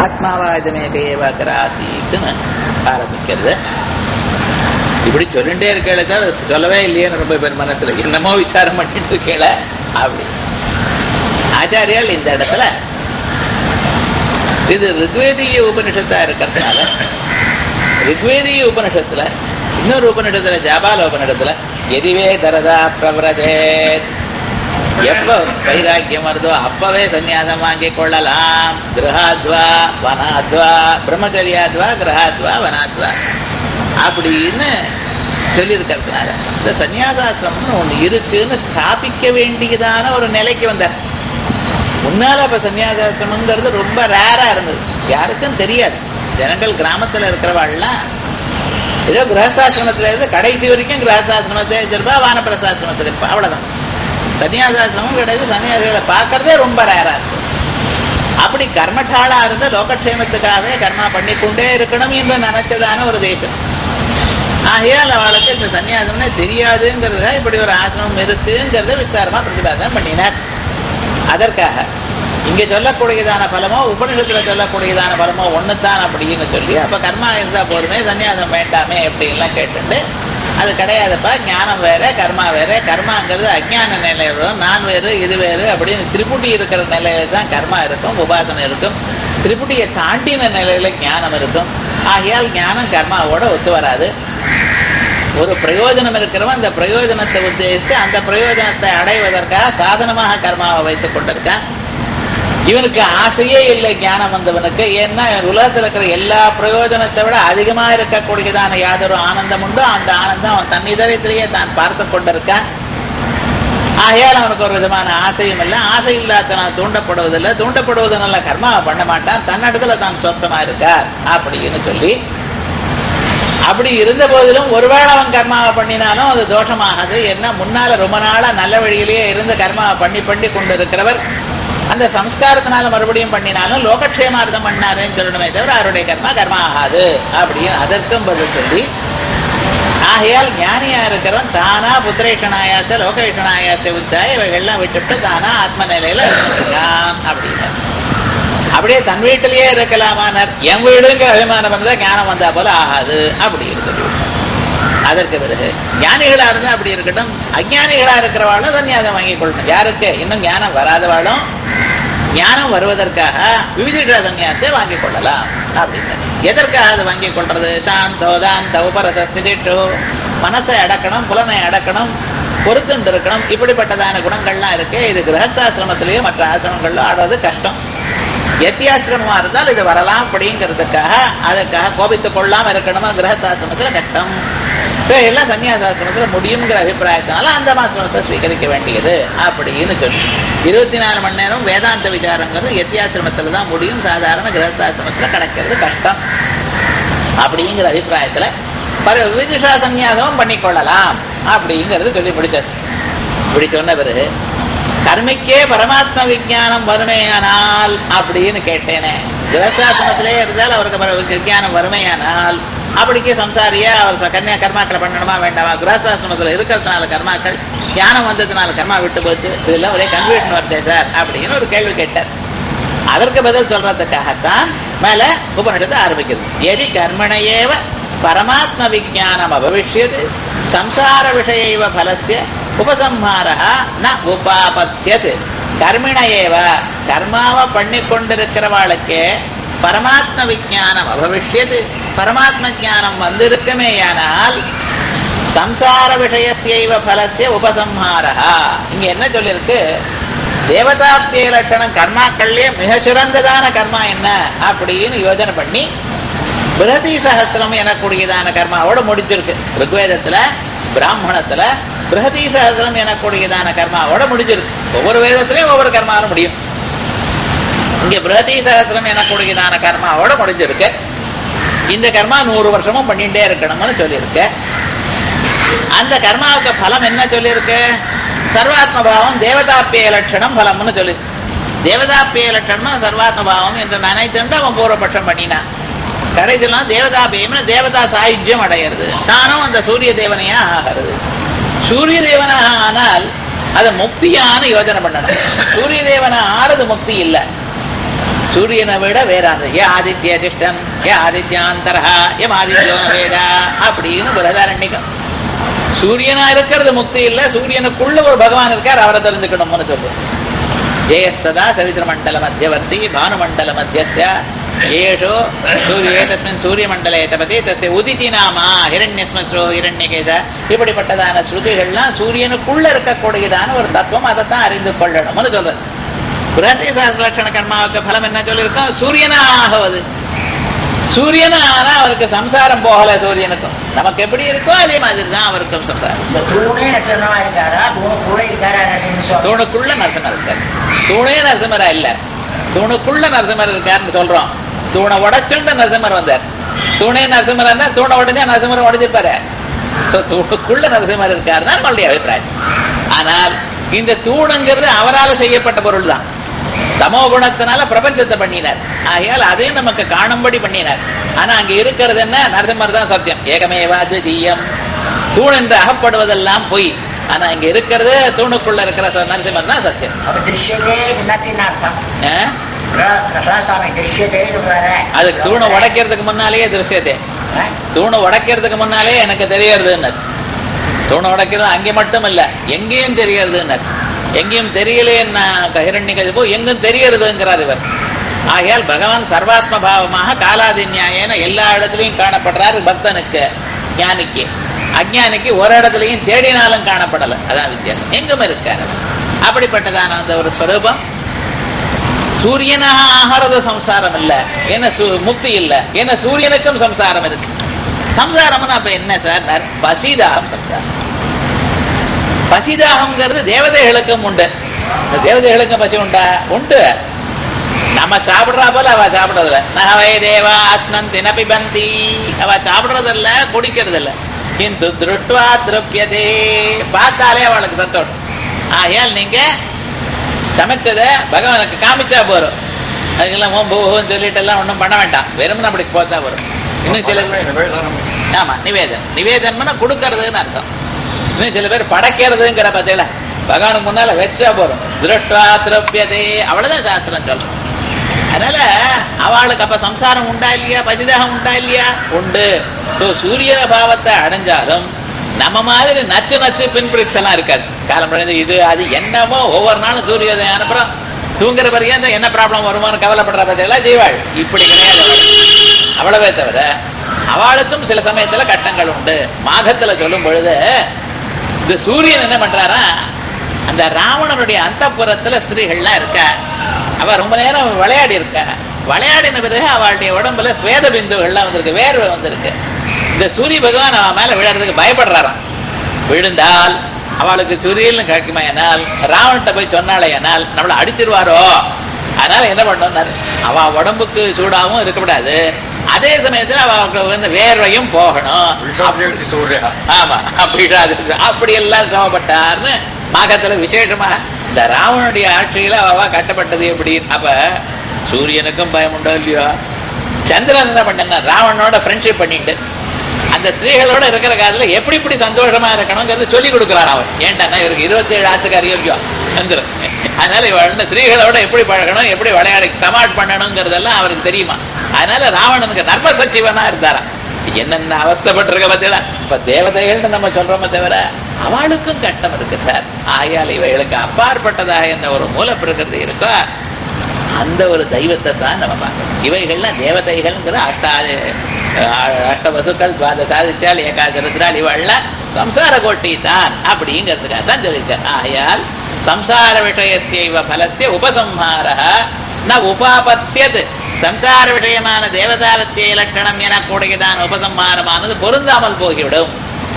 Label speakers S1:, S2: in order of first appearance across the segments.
S1: ஆத்மாவாதமேகேவ கிராசின்னு ஆரம்பிக்கிறது இப்படி சொல்லிட்டே இருக்கேளே சார் சொல்லவே இல்லையேன்னு ரொம்ப பேர் மனசுல என்னமோ விசாரம் பண்ணிட்டு இருக்கேள அப்படி ஆச்சாரியால் இந்த இடத்துல இது ரிக்வேதிய உபனிஷத்தா இருக்கிறதுனால ரிக்வேதிய உபனிஷத்துல இன்னொரு உபனிஷத்துல ஜாபால உபனிஷத்துல எதிவே தரதா பிரவரதேத் எப்ப வைராக்கியம் வருதோ அப்பவே சன்னியாசம் வாங்கிக் கொள்ளலாம் கிரகாத்வா வனாத்வா பிரம்மச்சரியாத்வா கிரகாத்வா வனாத்வா அப்படின்னு சொல்லியிருக்கிறதுனால இந்த சன்னியாசாசிரமம்னு ஒண்ணு இருக்குன்னு ஸ்தாபிக்க வேண்டியதான ஒரு நிலைக்கு வந்தார் முன்னால இப்ப சன்னியாசாசிரமங்கிறது ரொம்ப ரேரா இருந்தது யாருக்கும் தெரியாது ஜனங்கள் கிராமத்துல இருக்கிறவாள்லாம் ஏதோ கிரகசாசிரமத்துல இருந்து கடைசி வரைக்கும் கிரகசாசிரமத்தை வச்சிருப்பா வானப்பிரசாசிரமத்தில் இருப்பா அவ்வளவுதான் சன்னியாசாசிரமம் கிடையாது சன்னியாசிகளை பார்க்கறதே ரொம்ப ரேரா இருக்கு அப்படி கர்மட்டாளா இருந்த லோகக்ஷேமத்துக்காகவே கர்மா பண்ணிக்கொண்டே இருக்கணும் என்று நினைச்சதான ஒரு தேசம் ஆகையால் அவளுக்கு இந்த சன்னியாசம்னே தெரியாதுங்கிறதுக்காக இப்படி ஒரு ஆசிரமம் இருக்குங்கிறத விஸ்தாரமா பிரதிபாதனம் பண்ணினார் அதற்காக இங்க சொல்லக்கூடியதான பலமோ உபனிஷத்துல சொல்லக்கூடியதான பலமோ ஒண்ணுதான் அப்படின்னு சொல்லி அப்ப கர்மா இருந்தா போதுமே சன்னியாசம் வேண்டாமே அப்படின்லாம் கேட்டுட்டு அது கிடையாதுப்பா ஞானம் வேற கர்மா வேற கர்மாங்கிறது அஜ்ஞான நிலை வரும் நான் வேறு இது வேறு அப்படின்னு திரிபுட்டி இருக்கிற நிலையில தான் கர்மா இருக்கும் உபாசனை இருக்கும் திரிபுட்டியை தாண்டின நிலையில ஞானம் இருக்கும் ஆகையால் ஞானம் கர்மாவோட ஒத்து வராது ஒரு பிரயோஜனம் இருக்கிறவன் அந்த பிரயோஜனத்தை உத்தேசித்து அந்த பிரயோஜனத்தை அடைவதற்காக சாதனமாக கர்மாவை வைத்துக் கொண்டிருக்கான் இவனுக்கு ஆசையே இல்லை ஞானம் வந்தவனுக்கு ஏன்னா இவன் உலகத்தில் இருக்கிற எல்லா பிரயோஜனத்தை விட அதிகமா இருக்கக்கூடியதான யாதொரு ஆனந்தம் உண்டோ அந்த ஆனந்தம் அவன் தன் இதயத்திலேயே தான் பார்த்து கொண்டிருக்கான் ஆகையால் அவனுக்கு ஒரு விதமான ஆசையும் இல்லை ஆசை இல்லாதனால் தூண்டப்படுவதில்லை தூண்டப்படுவதனால கர்மாவை பண்ண மாட்டான் தன்னிடத்துல தான் சொந்தமா இருக்கார் அப்படின்னு சொல்லி அப்படி இருந்த போதிலும் ஒருவேளை அவன் கர்மாவை பண்ணினாலும் அது தோஷமாகாது என்ன முன்னால ரொம்ப நாளா நல்ல வழியிலேயே இருந்து கர்மாவை பண்ணி பண்ணி கொண்டு இருக்கிறவர் அந்த சம்ஸ்காரத்தினால மறுபடியும் பண்ணினாலும் லோகக்ஷேமார்த்தம் பண்ணாருன்னு சொல்லணுமே தவிர அவருடைய கர்மா கர்மா ஆகாது அப்படின்னு அதற்கும் பதில் சொல்லி ஆகையால் ஞானியா இருக்கிறவன் தானா புத்திரேஷனாயாத்த லோகேஷனாயாத்த வித்தாய் இவைகள்லாம் விட்டுவிட்டு தானா ஆத்ம நிலையில இருக்கான் அப்படின்னு அப்படியே தன் வீட்டிலேயே இருக்கலாமானார் என் வீடுங்கிற அபிமானம் வந்தா ஞானம் வந்தா போல ஆகாது அப்படி இருக்குது அதற்கு பிறகு ஞானிகளா இருந்தா அப்படி இருக்கட்டும் அஜானிகளா இருக்கிறவாளும் சன்னியாசம் வாங்கிக் கொள்ளணும் யாருக்கு இன்னும் ஞானம் வராதவாளும் ஞானம் வருவதற்காக விவிதிட சன்னியாசத்தை வாங்கிக் கொள்ளலாம் அப்படின்னு எதற்காக அதை வாங்கிக் கொள்றது சாந்தோதாந்த உபரதிட்டு மனசை அடக்கணும் புலனை அடக்கணும் பொறுத்துண்டு இருக்கணும் இப்படிப்பட்டதான குணங்கள்லாம் இருக்கு இது கிரகஸ்தாசிரமத்திலேயே மற்ற ஆசிரமங்கள்ல ஆடுறது கஷ்டம் எத்தியாசிரமமா இருந்தால் இது வரலாம் அப்படிங்கிறதுக்காக அதுக்காக கோபித்துக் கொள்ளாம இருக்கணுமா கிரகஸ்தாசிரமத்துல கஷ்டம் எல்லாம் சன்னியாசாசிரமத்துல முடியுங்கிற அபிப்பிராயத்தினால அந்த மாசிரமத்தை ஸ்வீகரிக்க வேண்டியது அப்படின்னு சொல்லி இருபத்தி நாலு மணி நேரம் வேதாந்த விசாரங்கிறது எத்தியாசிரமத்துல தான் முடியும் சாதாரண கிரகஸ்தாசிரமத்துல கிடைக்கிறது கஷ்டம் அப்படிங்கிற அபிப்பிராயத்துல பல விதிஷா சன்னியாசமும் பண்ணிக்கொள்ளலாம் அப்படிங்கிறது சொல்லி முடிச்சது இப்படி சொன்ன பிறகு கர்மிக்கே பரமாத்ம விஜானம் வறுமையானால் அப்படின்னு கேட்டேனே கிரகசாசனத்திலே இருந்தால் அவருக்கு விஜயானம் வறுமையானால் அப்படிக்கே சம்சாரியா அவர் கன்னியா கர்மாக்களை பண்ணணுமா வேண்டாமா கிரகசாசனத்துல இருக்கிறதுனால கர்மாக்கள் ஞானம் வந்ததுனால கர்மா விட்டு போச்சு இதெல்லாம் ஒரே கன்வீஷன் வருதே சார் அப்படின்னு ஒரு கேள்வி கேட்டார் அதற்கு பதில் சொல்றதுக்காகத்தான் மேல உபனிஷத்தை ஆரம்பிக்கிறது எதி கர்மணையேவ பரமாத்ம விஜானம் அபவிஷ்யது சம்சார விஷயைவ பலசிய உபசம்ஹாரா ந உபாபத்யது கர்மிண ஏவ கர்மாவை பண்ணி கொண்டிருக்கிறவாளுக்கு பரமாத்ம விஜானம் அபவிஷ்யது பரமாத்ம ஜானம் வந்திருக்குமேயானால் சம்சார விஷயசைவ பலசிய உபசம்ஹாரா இங்க என்ன சொல்லியிருக்கு தேவதாத்திய லட்சணம் கர்மாக்கள்லயே மிக சிறந்ததான கர்மா என்ன அப்படின்னு யோஜனை பண்ணி பிரதி சகசிரம் எனக்கூடியதான கர்மாவோட முடிச்சிருக்கு ருக்வேதத்துல பிராமணத்துல பிரகதி சகசிரம் எனக்கூடியதான கர்மாவோட முடிஞ்சிருக்கு ஒவ்வொரு வேதத்திலையும் ஒவ்வொரு கர்மாவும் முடியும் இங்க பிரகதி சகசிரம் எனக்கூடியதான கர்மாவோட முடிஞ்சிருக்கு இந்த கர்மா நூறு வருஷமும் பண்ணிட்டே இருக்கணும்னு சொல்லியிருக்க அந்த கர்மாவுக்கு பலம் என்ன சொல்லியிருக்கு சர்வாத்ம பாவம் தேவதாப்பிய லட்சணம் பலம்னு சொல்லி தேவதாப்பிய லட்சணம் சர்வாத்ம பாவம் என்று நினைத்துட்டு அவன் பூர்வபட்சம் பண்ணினான் கடைசிலாம் தேவதாபியம்னு தேவதா சாயுஜ்யம் அடையிறது தானும் அந்த சூரிய தேவனையா ஆகிறது சூரிய தேவனாக ஆனால் அது முக்தியான யோஜனை பண்ணணும் சூரிய தேவனா ஆறது முக்தி இல்ல சூரியனை விட வேறாது ஏ ஆதித்ய அதிஷ்டன் ஏ ஆதித்யாந்தரா எம் ஆதித்யோ வேதா அப்படின்னு பிரதாரண்யம் சூரியனா இருக்கிறது முக்தி இல்ல சூரியனுக்குள்ள ஒரு பகவான் இருக்கார் அவரை தெரிஞ்சுக்கணும்னு சொல்லுவோம் ஜெயசதா சவித்ர மண்டல மத்தியவர்த்தி பானுமண்டல மத்தியஸ்ய ஏஷோ சூரிய தஸ்மின் சூரிய மண்டலே தபதி தஸ்ய உதிதி நாமா ஹிரண்யஸ்மஸ்ரோ ஹிரண்யகேத இப்படிப்பட்டதான ஸ்ருதிகள்லாம் சூரியனுக்குள்ள இருக்கக்கூடியதான ஒரு தத்துவம் அதைத்தான் அறிந்து கொள்ளணும்னு சொல்றது புரத்தி லட்சண கர்மாவுக்கு பலம் என்ன சொல்லியிருக்கோம் சூரியனாகவது சூரியனா ஆனா அவருக்கு சம்சாரம் போகல சூரியனுக்கும் நமக்கு எப்படி இருக்கோ அதே மாதிரி தான் அவருக்கும் சம்சாரம்
S2: இந்த தூணே நரசிம்மமா இருக்காரா தூணு கூட இருக்காரா நரசிம்ம சுவாமி
S1: தூணுக்குள்ள நரசிம்மர் இருக்கார் தூணே நரசிம்மரா இல்ல தூணுக்குள்ள நரசிம்மர் இருக்காருன்னு சொல்றோம் தூணை உடைச்சுண்டு நரசிம்மர் வந்தார் தூணே நரசிம்மர் இருந்தா தூணை உடைஞ்சா நரசிம்மர் உடைஞ்சிருப்பாரு சோ தூணுக்குள்ள நரசிம்மர் இருக்காரு தான் நம்மளுடைய அபிப்பிராயம் ஆனால் இந்த தூணுங்கிறது அவரால் செய்யப்பட்ட பொருள் தான் தமோ குணத்தினால பிரபஞ்சத்தை பண்ணினார் ஆகையால் அதையும் நமக்கு காணும்படி பண்ணினார் ஆனா அங்க இருக்கிறது என்ன நரசிம்மர் தான் சத்தியம் ஏகமேவா அத்விதீயம் தூண் என்று அகப்படுவதெல்லாம் பொய் ஆனா இங்க இருக்கிறது தூணுக்குள்ள இருக்கிற ச- நரசிம்மர் தான் சத்தியம்
S2: அப்ப திருஷ்யதே என்னத்தின் அர்த்தம்
S1: ஆ?
S2: சுவாமி திருஷ்யதே சொல்றாரு
S1: அதுக்கு தூணை உடைக்கிறதுக்கு முன்னாலேயே திருஷ்யத்தை தூணை உடைக்கிறதுக்கு முன்னாலே எனக்கு தெரியறதுன்னு தூணை உடைக்கிறது அங்கே மட்டும் இல்ல எங்கேயும் தெரியறதுன்னு எங்கேயும் தெரியலேன்னா ஹிரண்யகசிபு எங்கும் தெரியறதுங்கிறார் இவர் ஆகையால் பகவான் சர்வாத்ம பாவமாக காலாதி நியாயன எல்லா இடத்துலையும் காணப்படுறாரு பக்தனுக்கு ஞானிக்கு அஜ்ஞானிக்கு ஒரு இடத்துலையும் தேடினாலும் காணப்படல அதான் வித்தியாசம் எங்கும் இருக்காரு அப்படிப்பட்டதான அந்த ஒரு ஸ்வரூபம் சூரியனாக ஆகிறது சம்சாரம் இல்ல என்ன சு- முக்தி இல்ல என்ன சூரியனுக்கும் சம்சாரம் இருக்கு சம்சாரம்னு அப்ப என்ன சார் நர்- பசிதாகம் சம்சாரம் பசிதாகம்ங்கிறது தேவதைகளுக்கும் உண்டு இந்த தேவதைகளுக்கும் பசி உண்டா உண்டு நம்ம சாப்பிடுறா போல அவ சாப்பிடுறதில்ல நகவை தேவா அஸ்னந்தி நபிபந்தி அவ சாப்பிடுறதில்ல குடிக்கிறதில்ல கிந்து திருஷ்டுவா திருப்தியதே பார்த்தாலே அவளுக்கு சந்தோஷம் ஆகையால் நீங்க சமைச்சதை பகவானுக்கு காமிச்சா போறோம் அதுக்கெல்லாம் ஓம் பூன்னு சொல்லிட்டு எல்லாம் ஒன்றும் பண்ண வேண்டாம் வெறுமனே அப்படி போத்தா வரும் இன்னும் சில ஆமா நிவேதனம் நிவேதனம்னா கொடுக்கறதுன்னு அர்த்தம் இன்னும் சில பேர் படைக்கிறதுங்கிற பார்த்தீங்களா பகவானுக்கு முன்னால வச்சா போறோம் திருஷ்டா திரப்பியதே அவ்வளவுதான் சாஸ்திரம் சொல்றோம் அதனால அவளுக்கு அப்ப சம்சாரம் உண்டா இல்லையா பசிதாகம் உண்டா இல்லையா உண்டு சோ சூரிய பாவத்தை அடைஞ்சாலும் நம்ம மாதிரி நச்சு நச்சு பின்பிரிக்ஸ் எல்லாம் இருக்காது காலம் பிறந்து இது அது என்னமோ ஒவ்வொரு நாளும் சூரியோதயம் அனுப்புறோம் தூங்குற பிறகு என்ன ப்ராப்ளம் வருமானு கவலைப்படுற பத்தியெல்லாம் ஜீவாள் இப்படி கிடையாது அவள். அவ்வளவே தவிர அவளுக்கும் சில சமயத்துல கட்டங்கள் உண்டு மாகத்துல சொல்லும் பொழுது இந்த சூரியன் என்ன பண்றாரா அந்த ராவணனுடைய அந்தப்புறத்துல ஸ்திரீகள்லாம் இருக்க அவ ரொம்ப நேரம் விளையாடி இருக்க விளையாடின பிறகு அவளுடைய உடம்புல ஸ்வேத பிந்துகள்லாம் வந்திருக்கு வேர்வை வந்திருக்கு இந்த சூரிய பகவான் அவன் மேல விழறதுக்கு பயப்படுறாராம் விழுந்தால் அவளுக்கு சூரியன் கிடைக்குமையானால் ராவன்கிட்ட போய் சொன்னாலேயானால் நம்மளை அடிச்சிருவாரோ அதனால என்ன பண்ணோம்னாரு அவ உடம்புக்கு சூடாவும் இருக்கக்கூடாது அதே சமயத்துல அவளுக்கு வந்து வேர்வையும் போகணும் ஆமா அப்படி அப்படி எல்லாம் சிரமப்பட்டார்னு மாகத்துல விசேஷமா இந்த ராவனுடைய ஆட்சியில அவ கட்டப்பட்டது எப்படி அப்ப சூரியனுக்கும் பயம் உண்டோ இல்லையோ சந்திரன் என்ன பண்ணா ராவணனோட ஃப்ரெண்ட்ஷிப் பண்ணிட்டு அந்த ஸ்திரீகளோட இருக்கிற காலத்துல எப்படி இப்படி சந்தோஷமா இருக்கணுங்கிறது சொல்லி கொடுக்குறான் அவன் ஏன்டா இவருக்கு இருபத்தி ஏழு ஆத்துக்காரி இல்லையோ சந்திரன் அதனால இவள் ஸ்திரீகளோட எப்படி பழகணும் எப்படி விளையாடி தமாட் பண்ணணுங்கிறதெல்லாம் அவருக்கு தெரியுமா அதனால ராவணனுக்கு நர்ம சச்சிவனா இருந்தாராம் என்னென்ன அவஸ்தைப்பட்டிருக்க பார்த்தீங்களா இப்ப தேவதைகள்னு நம்ம சொல்றோமே தவிர அவளுக்கும் கட்டம் இருக்கு சார் ஆயால் இவைகளுக்கு அப்பாற்பட்டதாக என்ன ஒரு மூல பிரகிருதி இருக்கோ அந்த ஒரு தெய்வத்தை தான் நம்ம பார்க்கணும் இவைகள்லாம் தேவதைகள்ங்கிற அஷ்டா அஹ் அஷ்ட வசுக்கள் துவாத சாதிச்சால் ஏகாதிருக்கிறாள் இவள்லாம் சம்சார கோட்டி தான் அப்படிங்கிறதுக்காக தான் சொல்லியிருக்கார் ஆயால் சம்சார விஷயஸ்ய பலஸ்ய உபசம்ஹார ந உபாபத்யத் சம்சார விஷயமான தேவதாவத்திய லட்சணம் எனக்கூடியதான் உபசம்ஹாரமானது பொருந்தாமல் போய்விடும்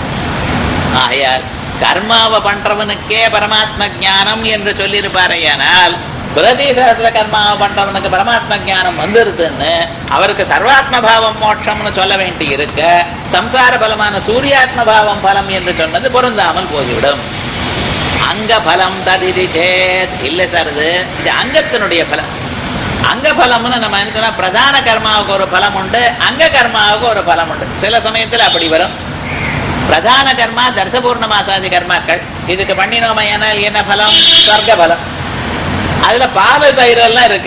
S1: ஆகையால் கர்மாவை பண்றவனுக்கே பரமாத்ம ஞானம் என்று சொல்லியிருப்பாரையானால் பிரதி சகசிர கர்மாவை பண்றவனுக்கு பரமாத்ம ஞானம் வந்துருதுன்னு அவருக்கு சர்வாத்ம பாவம் மோட்சம்னு சொல்ல வேண்டி இருக்க சம்சார பலமான சூரியாத்ம பாவம் பலம் என்று சொன்னது பொருந்தாமல் போய்விடும் அங்க பலம் ததிதி சேத் இல்ல சார் இது இது அங்கத்தினுடைய பலம் அங்க பலம்னு நம்ம என்ன சொன்னா பிரதான கர்மாவுக்கு ஒரு பலம் உண்டு அங்க கர்மாவுக்கு ஒரு பலம் உண்டு சில சமயத்துல அப்படி வரும் பிரதான கர்மா தர்சபூர்ண மாசாதி கர்மாக்கள் இதுக்கு பண்ணினோமையானால் என்ன பலம் சொர்க்க பலம் அதுல பால் தயிர் எல்லாம் இருக்கு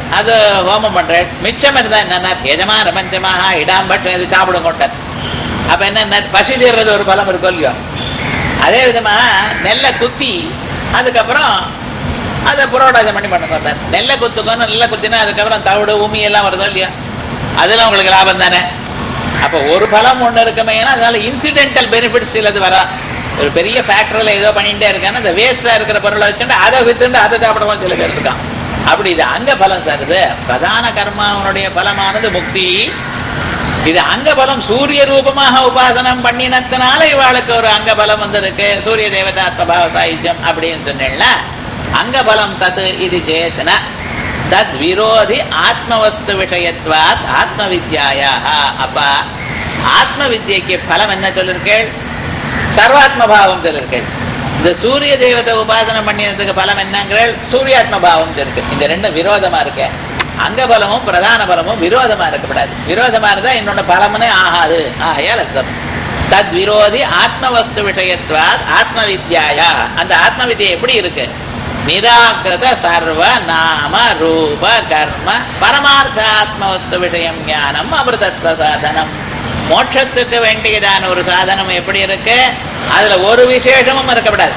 S1: அது ஹோமம் பண்றேன் மிச்சம் இருந்தா என்னன்னா எஜமான பஞ்சமாக இடாம் பட்டு இது சாப்பிடும் கொண்டார் அப்ப என்ன பசி தீர்றது ஒரு பலம் இருக்கும் இல்லையோ அதே விதமா நெல்லை குத்தி அதுக்கப்புறம் அதை புரோடாஜம் பண்ணி பண்ணுங்க சார் நெல்லை குத்துக்கணும் நெல்லை குத்தினா அதுக்கப்புறம் தவிடு உமி எல்லாம் வருதோ இல்லையா அதெல்லாம் உங்களுக்கு லாபம் தானே அப்ப ஒரு பலம் ஒண்ணு இருக்குமே ஏன்னா அதனால இன்சிடென்டல் பெனிஃபிட்ஸ் சிலது வரா ஒரு பெரிய ஃபேக்டரியில ஏதோ பண்ணிட்டே இருக்கான்னு அந்த வேஸ்டா இருக்கிற பொருளை வச்சுட்டு அதை வித்துட்டு அதை சாப்பிடவும் சில பேர் இருக்கான் அப்படி இது அங்க பலம் சார் இது பிரதான கர்மாவனுடைய பலமானது முக்தி இது அங்க பலம் சூரிய ரூபமாக உபாசனம் பண்ணினத்தினால இவாளுக்கு ஒரு அங்க பலம் வந்திருக்கு சூரிய தேவதாத்மபாவ சாயுஜ்யம் அப்படின்னு சொன்னேன்ல அங்க பலம் தத் இது சேத்தன தத் விரோதி ஆத்மவஸ்து விஷயத்வாத் ஆத்ம வித்யாயா அப்ப ஆத்ம வித்யக்கு பலம் என்ன சொல்லிருக்கேள் சர்வாத்ம பாவம் சொல்லிருக்கேள் இந்த சூரிய தெய்வத்தை உபாசனம் பண்ணினதுக்கு பலம் என்னங்கிறேள் சூரியாத்ம பாவம் இருக்கு இந்த ரெண்டும் விரோதமா இருக்கு அங்க பலமும் பிரதான பலமும் விரோதமா இருக்கக்கூடாது விரோதமா இருந்தா என்னோட பலமுனே ஆகாது ஆகையால் அர்த்தம் தத் விரோதி ஆத்மவஸ்து விஷயத்வாத் ஆத்ம வித்யாயா அந்த ஆத்ம வித்யா எப்படி இருக்கு நிராகிருத சர்வ நாம ரூப கர்ம பரமார்த்த ஆத்மவஸ்து விஷயம் ஞானம் அமிர்தத்வ சாதனம் மோட்சத்துக்கு வேண்டியதான ஒரு சாதனம் எப்படி இருக்கு அதுல ஒரு விசேஷமும் இருக்கப்படாது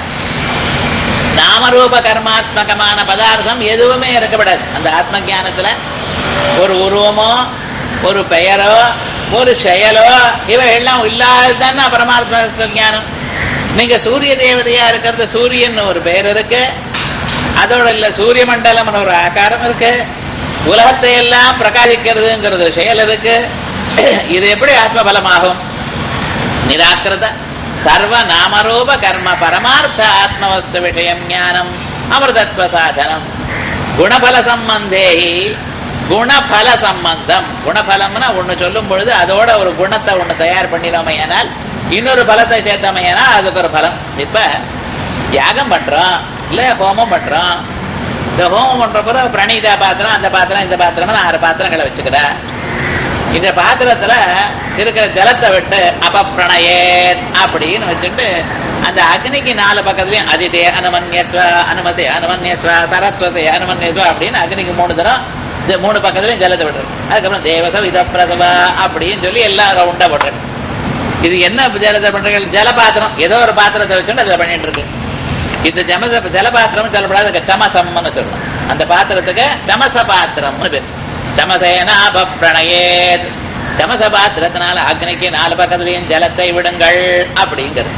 S1: நாமரூப கர்மாத்மகமான பதார்த்தம் எதுவுமே இருக்கப்படாது அந்த ஆத்ம ஞானத்துல ஒரு உருவமோ ஒரு பெயரோ ஒரு செயலோ இவையெல்லாம் இல்லாததுதானே பரமாத்ம ஞானம் நீங்க சூரிய தேவதையா இருக்கிறது சூரியன் ஒரு பெயர் இருக்கு அதோட இல்ல சூரிய மண்டலம் ஒரு ஆகாரம் இருக்கு உலகத்தை எல்லாம் பிரகாசிக்கிறதுங்கிறது செயல் இருக்கு இது எப்படி ஆத்ம பலமாகும் நிராக்கிருத சர்வ நாமரூப கர்ம பரமார்த்த ஆத்மவஸ்து விஷயம் ஞானம் அமிர்தத்வ சாதனம் குணபல சம்பந்தேகி குணபல சம்பந்தம் குணபலம்னா ஒண்ணு சொல்லும் பொழுது அதோட ஒரு குணத்தை ஒண்ணு தயார் பண்ணினோமையானால் இன்னொரு பலத்தை சேர்த்தமையானால் அதுக்கு ஒரு பலம் இப்ப யாகம் பண்றோம் இல்ல ஹோமம் பண்றோம் இந்த ஹோமம் பண்ற பிறகு பிரணீதா பாத்திரம் அந்த பாத்திரம் இந்த பாத்திரம் ஆறு பாத்திரங்களை வச்சுக்கிற இந்த பாத்திரத்துல இருக்கிற ஜலத்தை விட்டு அப்ப பிரணயே அப்படின்னு வச்சுட்டு அந்த அக்னிக்கு நாலு பக்கத்துலயும் அதிதே அனுமன்யத்வா அனுமதி அனுமன்யஸ்வா சரஸ்வதி அனுமன்யஸ்வா அப்படின்னு அக்னிக்கு மூணு தரம் இந்த மூணு பக்கத்துலயும் ஜலத்தை விட்டுரு அதுக்கப்புறம் தேவச வித பிரசவா அப்படின்னு சொல்லி எல்லாம் ரவுண்டா போட்டுரு இது என்ன ஜலத்தை பண்றீங்க ஜலபாத்திரம் ஏதோ ஒரு பாத்திரத்தை வச்சுட்டு அதுல பண்ணிட்டு இருக்கு இந்த ஜமச ஜலபாத்திரம் சொல்லப்படாது அதுக்கு சமசம்னு சொல்லணும் அந்த பாத்திரத்துக்கு சமச பாத்திரம்னு பேர் சமசேனாப பிரணயேத் சமச பாத்திரத்தினால அக்னிக்கு நாலு பக்கத்துலயும் ஜலத்தை விடுங்கள் அப்படிங்கிறது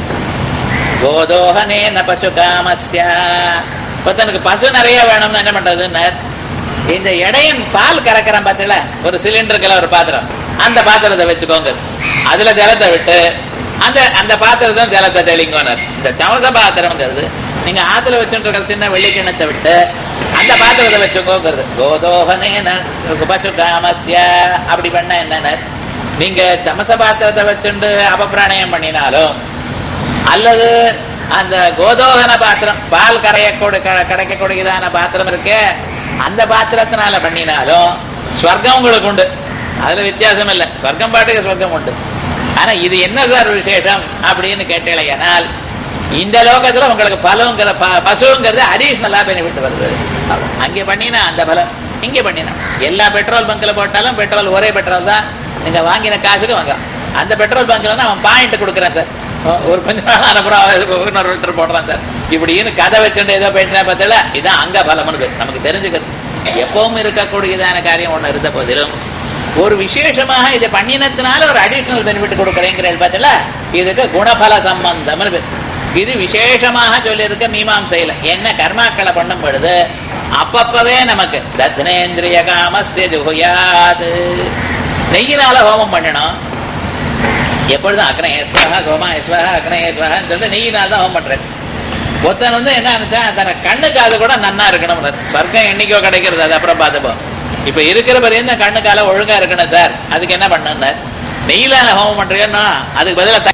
S1: கோதோகனேன பசு காமஸ்யா தனக்கு பசு நிறைய வேணும்னு என்ன பண்றதுன்னு இந்த இடையன் பால் கறக்கிறான் பார்த்தீங்களா ஒரு சிலிண்டருக்குள்ள ஒரு பாத்திரம் அந்த பாத்திரத்தை வச்சுக்கோங்க அதுல ஜலத்தை விட்டு அந்த அந்த பாத்திரத்தை ஜலத்தை தெளிங்கோனர் இந்த சமச பாத்திரம்ங்கிறது நீங்க ஆத்துல வச்சுட்டு சின்ன வெள்ளிக்கிணத்தை விட்டு அந்த பாத்திரத்தை வச்சுக்கோங்கிறது கோதோகனேன பசு காமஸ்ய அப்படி பண்ண என்னன்னு நீங்க சமச பாத்திரத்தை வச்சுட்டு அபப்பிராணயம் பண்ணினாலும் அல்லது அந்த கோதோகன பாத்திரம் பால் கரைய கிடைக்கக்கூடியதான பாத்திரம் இருக்கு அந்த பாத்திரத்தினால பண்ணினாலும் ஸ்வர்க்கம் உங்களுக்கு உண்டு அதுல வித்தியாசம் இல்லை ஸ்வர்க்கம் பாட்டுக்கு ஸ்வர்க்கம் உண்டு ஆனா இது என்ன சார் விசேஷம் அப்படின்னு கேட்டேனால் இந்த லோகத்துல உங்களுக்கு பலங்கிற பசுங்கிறது அடிஷனலா பெனிஃபிட் வருது அங்கே பண்ணினா அந்த பலம் இங்க பண்ணினா எல்லா பெட்ரோல் பங்க்ல போட்டாலும் பெட்ரோல் ஒரே பெட்ரோல் தான் நீங்க வாங்கின காசுக்கு வாங்க அந்த பெட்ரோல் பங்க்ல அவன் பாயிண்ட் கொடுக்குறான் சார் ஒரு கொஞ்ச நாள் அனுப்புறோம் இன்னொரு லிட்டர் போடுறான் சார் இப்படின்னு கதை வச்சுட்டு ஏதோ பேசினா பார்த்தல இதான் அங்க பலம்னு நமக்கு தெரிஞ்சுக்கிறது எப்பவும் இருக்கக்கூடியதான காரியம் ஒண்ணு இருந்த போதிலும் ஒரு விசேஷமாக இதை பண்ணினத்தினால ஒரு அடிஷனல் பெனிஃபிட் கொடுக்குறேங்கிற பார்த்தல இதுக்கு குணபல சம்பந்தம் இது விசேஷமாக சொல்லியிருக்க மீமாம்சையில என்ன கர்மாக்களை பண்ணும் பொழுது அப்பப்பவே நமக்கு தத்னேந்திரிய காமஸ்ய ஜுகுயாது நெய்யினால ஹோமம் பண்ணணும் எப்பொழுதும் அக்னேஸ்வரா சோமாஸ்வரா அக்னேஸ்வரான்னு சொல்லிட்டு நெய்யினால் தான் ஹோமம் பண்றது ஒருத்தன் வந்து என்ன நினைச்சா தன கண்ணுக்கு அது கூட நன்னா இருக்கணும் ஸ்வர்க்கம் என்னைக்கோ கிடைக்கிறது அது அப்புறம் பார்த்துப்போம் இப்ப இருக்கிற பரியந்த கண்ணுக்கால ஒழுங்கா இருக்கணும் சார் அதுக்கு என்ன பண்ணுங்க நெய்யில ஹோமம் பண்றீங்கன்னா அதுக்கு பதிலாக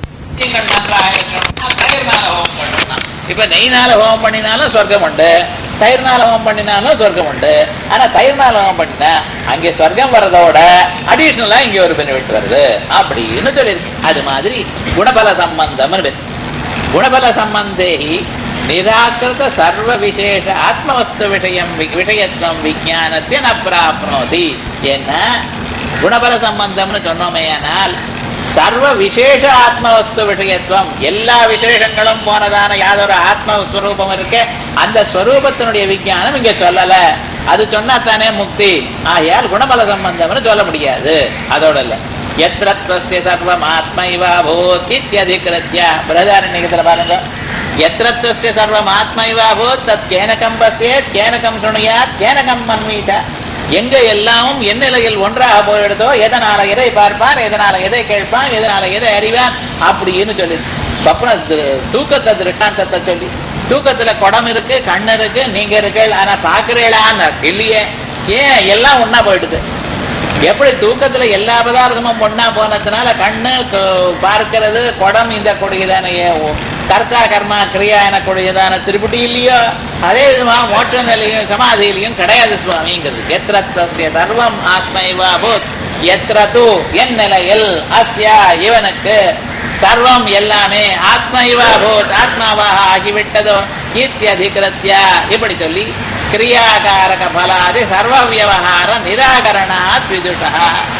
S1: தயிர்னால ஹோமம் பண்ணணும் இப்ப நெய்னால ஹோமம் பண்ணினாலும் சொர்க்கம் உண்டு தயிர்னால ஹோமம் பண்ணினாலும் சொர்க்கம் உண்டு ஆனா தயிர்னால ஹோமம் பண்ணினா அங்கே சொர்க்கம் வர்றதோட அடிஷனலா இங்க ஒரு பெனிஃபிட் வருது அப்படின்னு சொல்லியிருக்கு அது மாதிரி குணபல சம்பந்தம் குணபல சம்பந்தேகி நிராகிருத சர்வ விசேஷ ஆத்மவஸ்து விஷயம் வி- விஷயத்துவம் விஜானத்தை ந பிராப்னோதி என்ன குணபல சம்பந்தம்னு சொன்னோமேயானால் சர்வ விசேஷ ஆத்மவஸ்து விஷயத்துவம் எல்லா விசேஷங்களும் போனதான யாதொரு ஆத்ம ஸ்வரூபம் இருக்கு அந்த ஸ்வரூபத்தினுடைய விஞ்ஞானம் இங்க சொல்லல அது சொன்னா தானே முக்தி ஆகையால் குணபல சம்பந்தம்னு சொல்ல முடியாது அதோட இல்ல எத்திரத்வஸ்ய சர்வம் ஆத்மைவா பூத் இத்தியதிகிருத்ய பிரதாரண்யத்துல பாருங்க எத்திரத்வஸ்ய சர்வம் ஆத்மைவா பூத் தத் கேனகம் பசியேத் கேனகம் சுணுயாத் கேனகம் மன்வீத எங்க எல்லாமும் என் நிலையில் ஒன்றாக போயிடுதோ எதனால எதை பார்ப்பான் எதனால எதை கேட்பான் எதனால எதை அறிவான் அப்படின்னு சொல்லி சொப்ன தி- தூக்கத்தை திருஷ்டாந்தத்தை சொல்லி தூக்கத்துல குடம் இருக்கு கண்ணு இருக்கு நீங்க இருக்கு ஆனா பாக்குறீங்களான்னு இல்லையே ஏன் எல்லாம் ஒன்னா போயிடுது எப்படி தூக்கத்துல எல்லா பதார்த்தமும் ஒன்னா போனதுனால கண்ணு கு- பார்க்கிறது குடம் இந்த கொடியதான கர்த்தா கர்மா கிரியா எனக்கூடியதான திருப்பட்டி இல்லையோ அதே விதமா மோட்ச நிலையும் சமாதியிலையும் கிடையாது சுவாமிங்கிறது எத்திரத்வஸ்ய சர்வம் ஆத்மைவா பூத் எத்திர தூ என் நிலையில் அஸ்யா இவனுக்கு சர்வம் எல்லாமே ஆத்மைவா பூத் ஆத்மாவாக ஆகிவிட்டதோ இத்தியதிகிருத்ய இப்படி சொல்லி கிரியாகாரக பலாதி சர்வ வியவகார நிராகரணாத் விதுஷா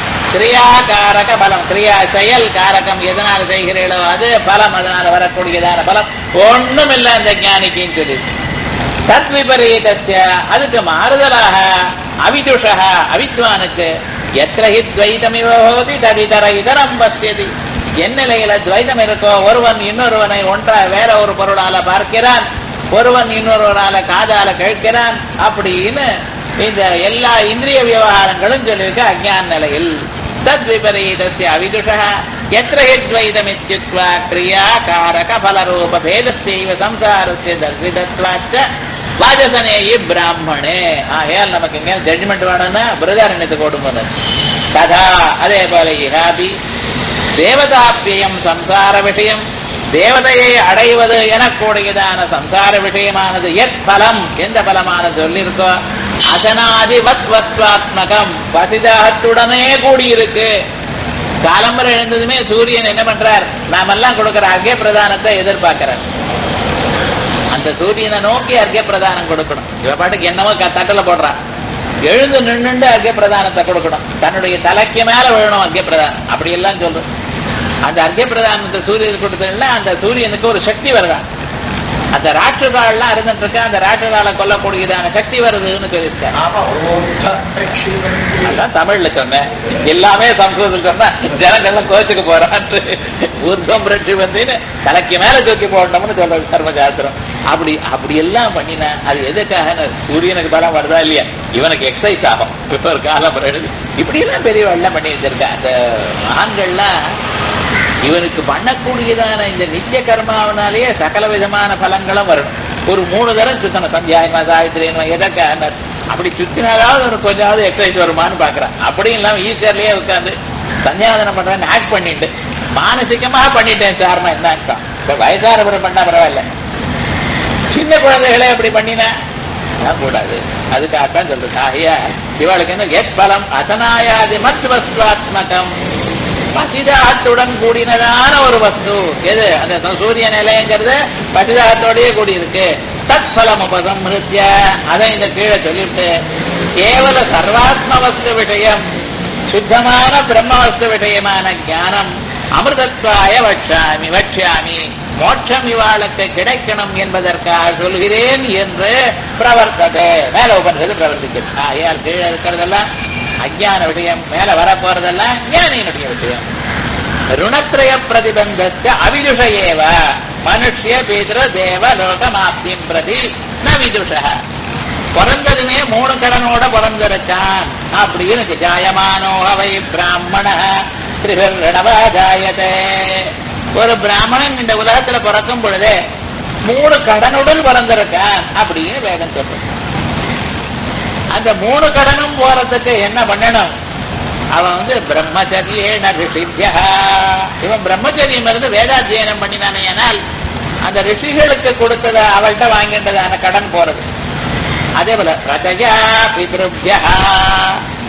S1: கிரியாகாரக பலம் கிரியா செயல் காரகம் எதனால் செய்கிறீர்களோ அது பலம் அதனால வரக்கூடியதான பலம் ஒண்ணும் இல்ல அந்த ஞானிக்குன்னு சொல்லி தத் விபரீதஸ்ய அதுக்கு மாறுதலாக அவிதுஷா அவித்வானுக்கு எத்திர ஹி துவைதமிவ ஹோதி ததிதர இதரம் பசியதி என் நிலையில துவைதம் இருக்கோ ஒருவன் இன்னொருவனை ஒன்றா வேற ஒரு பொருளால பார்க்கிறான் ஒருவன் இன்னொருவரால காதால கேட்கிறான் அப்படின்னு இந்த எல்லா இந்திரிய விவகாரங்களும் சொல்லியிருக்க அஜ்ஞான நிலையில் தத் விபரீதஸ்ய அவிதுஷா எத்திர ஹி துவைதமித்யுக்வா கிரியா காரக பலரூப பேதஸ்தேவ சம்சாரஸ்ய தத்விதத்வாச்ச வாஜசனேயி பிராமணே ஆகையால் நமக்கு இங்க ஜட்ஜ்மெண்ட் வேணும்னா பிரதாரண்யத்துக்கு ஓடும்போது கதா அதே போல இஹாபி தேவதாப்பியம் சம்சார விஷயம் தேவதையை அடைவது எனக்கூடியதான சம்சார விஷயமானது எத் பலம் எந்த பலமானது சொல்லியிருக்கோ அசனாதிவத் வஸ்துவாத்மகம் பசிதாகத்துடனே கூடியிருக்கு காலம்பரம் எழுந்ததுமே சூரியன் என்ன பண்றார் நாமெல்லாம் கொடுக்கிற அர்க்கிய பிரதானத்தை எதிர்பார்க்கிறார் அந்த சூரியனை நோக்கி அர்க்கிய பிரதானம் கொடுக்கணும் இவ பாட்டுக்கு என்னமோ க- தட்டுல போடுறான் எழுந்து நின்னுண்டு அர்க்கிய பிரதானத்தை கொடுக்கணும் தன்னுடைய தலைக்கு மேல விழணும் அர்க்கிய பிரதானம் அப்படி எல்லாம் சொல்றோம் அந்த அர்க்கிய பிரதானத்தை சூரியனுக்கு கொடுத்ததுல அந்த சூரியனுக்கு ஒரு சக்தி வருதா அந்த ராட்சதாள்லாம் இருந்துட்டு இருக்க அந்த ராட்சதாளை கொல்லக்கூடியதான சக்தி வருதுன்னு சொல்லியிருக்காரு
S2: ஆமா ஓம் பிரக்ஷிபந்தி.
S1: அதான் தமிழ்ல சொன்னேன் எல்லாமே சம்ஸ்கிருதத்தில் சொன்னா ஜனங்கள்லாம் கோச்சுக்கு போறான்னு ஊர்தம் பிரட்சி வந்து தலைக்கு மேல தூக்கி போடணும்னு சொல்ற கர்மசாஸ்திரம் அப்படி அப்படி எல்லாம் பண்ணினா அது எதுக்காக சூரியனுக்கு பலம் வருதா இல்லையா இவனுக்கு எக்ஸசைஸ் ஆகும் இப்ப ஒரு காலம் எழுது இப்படி எல்லாம் பெரிய எல்லாம் பண்ணி வச்சிருக்க அந்த மகான்கள்லாம் இவனுக்கு பண்ணக்கூடியதான இந்த நித்திய கர்மாவனாலேயே சகல விதமான பலன்களும் வரணும் ஒரு மூணு தரம் சுத்தணும் சந்தியாயமா சாவித்திரியமா எதற்காக அப்படி சுத்தினாலாவது ஒரு கொஞ்சாவது எக்ஸசைஸ் வருமான்னு பாக்குறான் அப்படியும் இல்லாம ஈஸியர்லயே உட்காந்து சந்தியாதனம் பண்றேன்னு ஆக்ட் பண்ணிட்டு மானசிகமா பண்ணிட்டேன் சார்மா என்ன அர்த்தம் இப்ப வயசானவரை பண்ணா பரவாயில்ல சின்ன குழந்தைகளே அப்படி பண்ணினா அதான் கூடாது அதுக்காகத்தான் சொல்றது ஆகையா இவளுக்கு என்ன எத் பலம் அசனாயாதி மத் வஸ்துவாத்மகம் பசிதாகத்துடன் கூடினதான ஒரு வஸ்து எது அந்த ச- சூரிய நிலையங்கிறது பசிதாகத்தோடயே கூடி இருக்கு தத் பலம் உபசம்ஹிருத்ய அதை இந்த கீழே சொல்லிட்டு கேவல சர்வாத்ம வஸ்து விஷயம் சுத்தமான பிரம்ம வஸ்து விஷயமான ஞானம் அமிர்தத்வாய வட்சாமி வட்சாமி மோட்சம் இவாளுக்கு கிடைக்கணும் என்பதற்காக சொல்கிறேன் என்று பிரவர்த்தது மேல உபனிஷத்து பிரவர்த்திக்கிறது ஆகையால் கீழே இருக்கிறதெல்லாம் அஜ்ஞான விஷயம் மேல வரப்போறதெல்லாம் ஞானியினுடைய விஷயம் ருணத்ரய பிரதிபந்தஸ்த அவிதுஷ ஏவ மனுஷ்ய பிதிர தேவ லோகமாப்திம் பிரதி ந விதுஷ பிறந்ததுமே மூணு கடனோட பிறந்திருக்கான் அப்படின்னு ஜாயமானோ அவை பிராமண திரிபிரணவா ஜாயதே ஒரு பிராமணன் இந்த உலகத்துல பிறக்கும் பொழுதே மூணு கடனுடன் பிறந்திருக்கான் அப்படின்னு வேதம் சொல்றது அந்த மூணு கடனும் போறதுக்கு என்ன பண்ணணும் அவன் வந்து பிரம்மச்சரியேன ரிஷித்யா இவன் பிரம்மச்சரியம் இருந்து வேதாத்தியனம் பண்ணினானே ஆனால் அந்த ரிஷிகளுக்கு கொடுத்தத அவள்கிட்ட வாங்கின்றதான கடன் போறது அதே போல பிரஜயா பித்ருபியா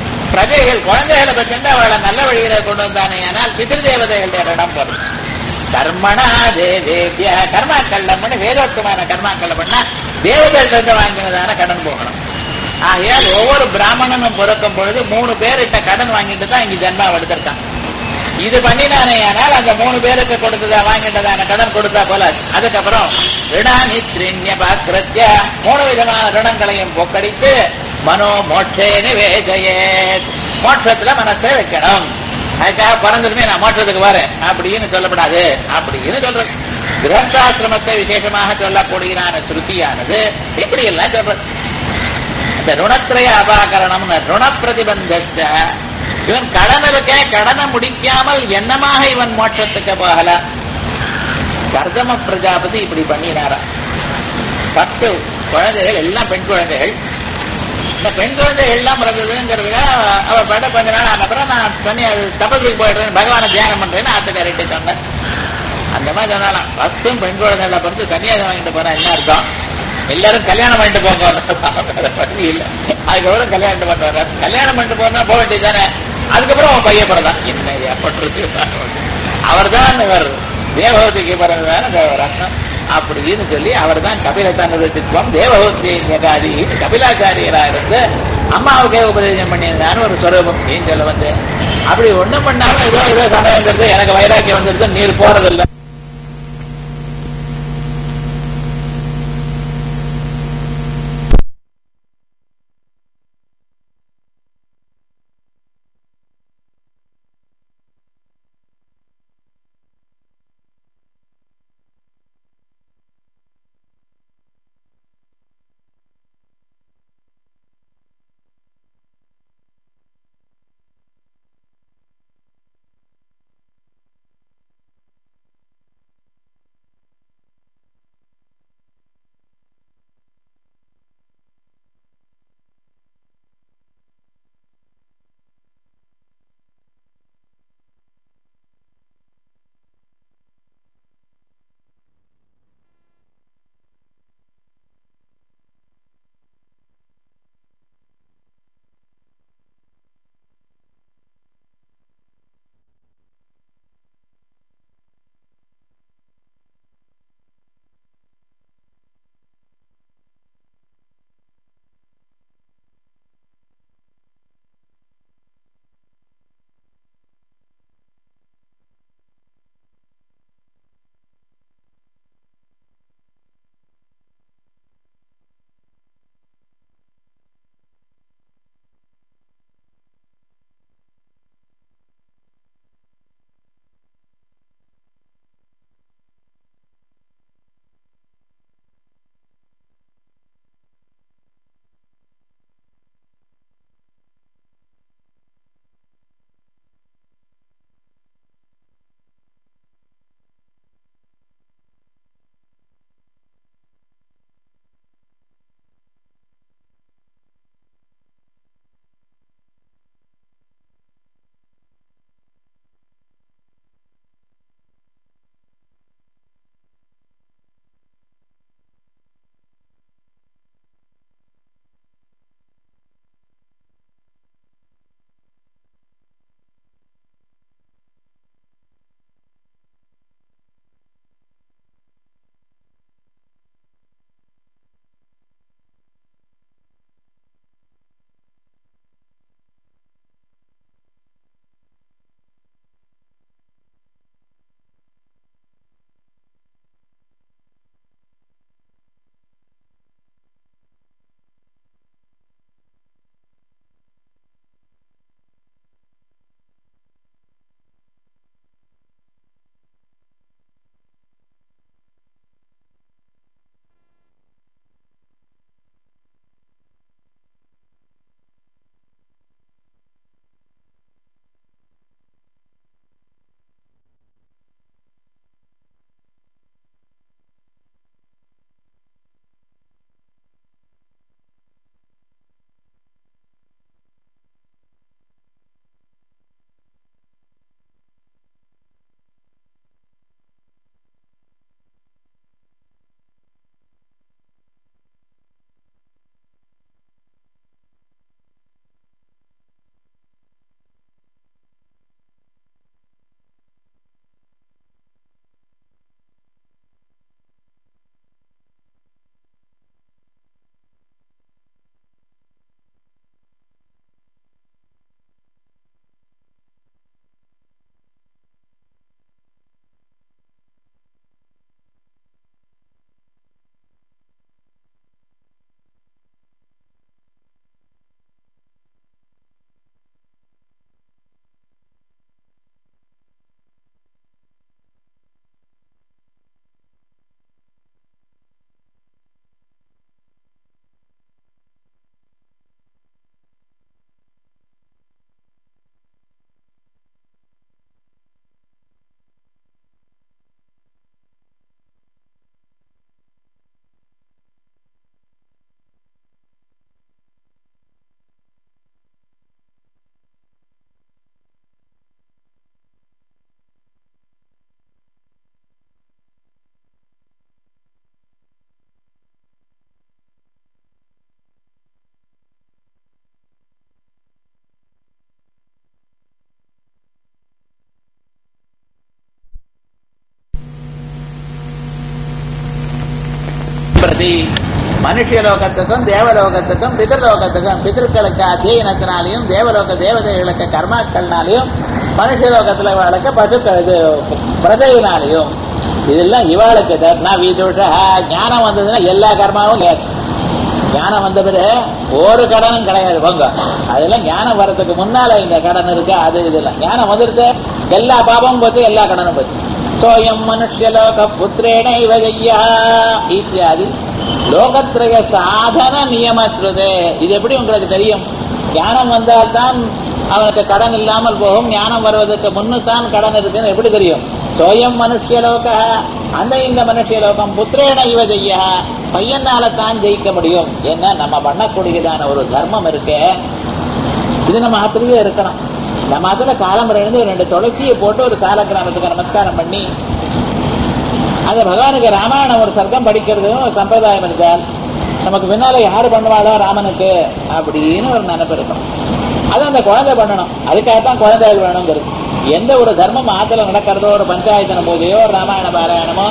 S1: பிரஜைகள் குழந்தைகளை பற்றி அவளை நல்ல வழியில கொண்டு வந்தானே ஆனால் பிதிரு தேவதைகளுடைய இடம் போறது கர்மணா தேவேபிய கர்மாக்கள்ல பண்ணி வேதோத்தமான கர்மாக்கள்ல பண்ணா தேவதைகள் வாங்கினதான கடன் போகணும் ஆகையால் ஒவ்வொரு பிராமணனும் பிறக்கும் பொழுது மூணு பேர்கிட்ட கடன் வாங்கிட்டு தான் இங்க ஜென்மா எடுத்திருக்கான் இது பண்ணினானே ஆனால் அந்த மூணு பேருக்கு கொடுத்ததா வாங்கிட்டதான கடன் கொடுத்தா போல அதுக்கப்புறம் ரிணானித்ரிண்ய பாக்கிரத்ய மூணு விதமான ரிணங்களையும் போக்கடித்து மனோ மோட்சே நிவேஜயே மோட்சத்துல மனசை வைக்கணும் அதுக்காக பிறந்ததுமே நான் மோட்சத்துக்கு வரேன் அப்படின்னு சொல்லப்படாது அப்படின்னு சொல்றது கிரகஸ்தாசிரமத்தை விசேஷமாக சொல்லக்கூடியதான ஸ்ருதியானது இப்படி எல்லாம் சொல்றது இந்த ருணத்திரய அபாகரணம் ருண பிரதிபந்தத்த இவன் கடன் இருக்க கடனை முடிக்காமல் என்னமாக இவன் மோட்சத்துக்கு போகல கர்தம பிரஜாபதி இப்படி பண்ணினாரா பத்து குழந்தைகள் எல்லாம் பெண் குழந்தைகள் இந்த பெண் குழந்தைகள் எல்லாம் பிறந்ததுங்கிறதுக்காக அவ பட கொஞ்ச நாள் ஆன அப்புறம் நான் தனி தபசுக்கு போயிடுறேன் பகவானை தியானம் பண்றேன்னு ஆத்துக்காரிட்டு சொன்னேன் அந்த மாதிரி சொன்னாலாம் பத்தும் பெண் குழந்தைகளை பிறந்து தனியாக வாங்கிட்டு போனா என்ன அர்த்தம் எல்லாரும் கல்யாணம் பண்ணிட்டு போங்க பத்தி இல்லை அதுக்கப்புறம் கல்யாணம் பண்ணிட்டு வர்றாரு கல்யாணம் பண்ணிட்டு போனா போக வேண்டியது தானே அதுக்கப்புறம் அவன் பையன் பிறந்தான் என்ன ஏற்பட்டு அவர் தான் இவர் தேவகூதிக்கு பிறந்ததான ரத்னம் அப்படின்னு சொல்லி அவர் தான் கபிலத்தனுத்துவம் தேவகூதி ஜகாதி கபிலாச்சாரியரா இருந்து அம்மாவுக்கே உபதேசம் பண்ணியிருந்தான்னு ஒரு ஸ்வரூபம் ஏன் சொல்ல வந்து அப்படி ஒண்ணும் பண்ணாம ஏதோ ஏதோ சமயம் வந்துருது எனக்கு வைராக்கியம் வந்துருது நீர் போறதில்லை பிரதி மனுஷ லோகத்துக்கும் தேவலோகத்துக்கும் பிதர்லோகத்துக்கும் பிதர்களுக்கு அத்தியனத்தினாலையும் தேவலோக தேவதைகளுக்கு கர்மாக்கள்னாலையும் மனுஷ லோகத்துல இவாளுக்கு பசுக்கள் இது பிரதையினாலையும் இதெல்லாம் இவாளுக்கு தர்ணா வீதுஷா ஞானம் வந்ததுன்னா எல்லா கர்மாவும் கேட்கும் ஞானம் வந்த பிறகு ஒரு கடனும் கிடையாது போங்க அதெல்லாம் ஞானம் வர்றதுக்கு முன்னால இந்த கடன் இருக்கு அது இதெல்லாம் ஞானம் வந்துருது எல்லா பாபமும் போச்சு எல்லா கடனும் போச்சு சோயம் மனுஷலோக புத்திரேன இவகையா இத்தியாதி லோகத்ரய சாதன நியமஸ்ருதே இது எப்படி உங்களுக்கு தெரியும் ஞானம் வந்தால்தான் அவனுக்கு கடன் இல்லாமல் போகும் ஞானம் வருவதற்கு முன்னுத்தான் கடன் இருக்குன்னு எப்படி தெரியும் சோயம் மனுஷலோக அந்த இந்த மனுஷலோகம் புத்திரேன இவ செய்ய பையனால தான் ஜெயிக்க முடியும் ஏன்னா நம்ம பண்ணக்கூடியதான ஒரு தர்மம் இருக்கு இது நம்ம ஆத்திலேயே இருக்கணும் நம்ம அதுல காலம் எழுந்து ரெண்டு துளசியை போட்டு ஒரு சால கிராமத்துக்கு நமஸ்காரம் பண்ணி அந்த பகவானுக்கு ராமாயணம் ஒரு சர்க்கம் படிக்கிறதும் ஒரு சம்பிரதாயம் இருந்தால் நமக்கு பின்னால யாரு பண்ணுவாளோ ராமனுக்கு அப்படின்னு ஒரு நினைப்பு இருக்கும் அது அந்த குழந்தை பண்ணணும் அதுக்காகத்தான் குழந்தைகள் வேணுங்கிறது எந்த ஒரு தர்மம் ஆத்துல நடக்கிறதோ ஒரு பஞ்சாயத்தன பூஜையோ ஒரு ராமாயண பாராயணமோ